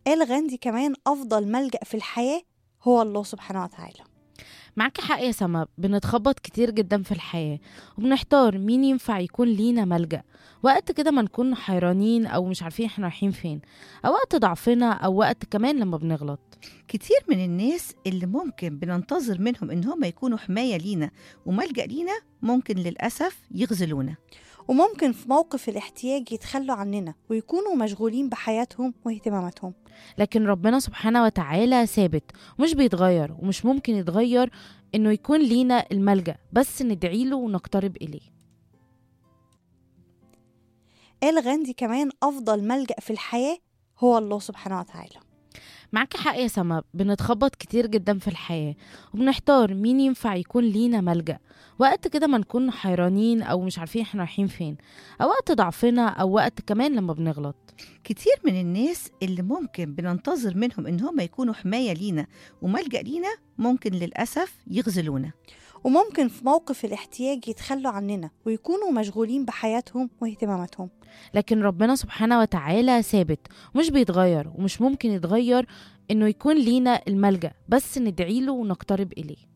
قال غاندي كمان أفضل ملجأ في الحياة هو الله سبحانه وتعالى معاكي حق يا سما بنتخبط كتير جدا في الحياة وبنحتار مين ينفع يكون لينا ملجأ وقت كده ما نكون حيرانين أو مش عارفين احنا رايحين فين أو وقت ضعفنا أو وقت كمان لما بنغلط كتير من الناس اللي ممكن بننتظر منهم ان هم يكونوا حماية لينا وملجأ لينا ممكن للأسف يخذلونا وممكن في موقف الاحتياج يتخلوا عننا ويكونوا مشغولين بحياتهم واهتماماتهم لكن ربنا سبحانه وتعالى ثابت ومش بيتغير ومش ممكن يتغير إنه يكون لينا الملجأ بس ندعيله ونقترب إليه قال غاندي كمان أفضل ملجأ في الحياة هو الله سبحانه وتعالى معاكي حق يا سما بنتخبط كتير جدا في الحياة وبنحتار مين ينفع يكون لينا ملجأ وقت كده ما نكون حيرانين أو مش عارفين احنا رايحين فين أو وقت ضعفنا أو وقت كمان لما بنغلط كتير من الناس اللي ممكن بننتظر منهم ان هم يكونوا حماية لينا وملجأ لينا ممكن للأسف يخذلونا وممكن في موقف الاحتياج يتخلوا عننا ويكونوا مشغولين بحياتهم واهتماماتهم لكن ربنا سبحانه وتعالى ثابت ومش بيتغير ومش ممكن يتغير إنه يكون لينا الملجأ بس ندعيله ونقترب إليه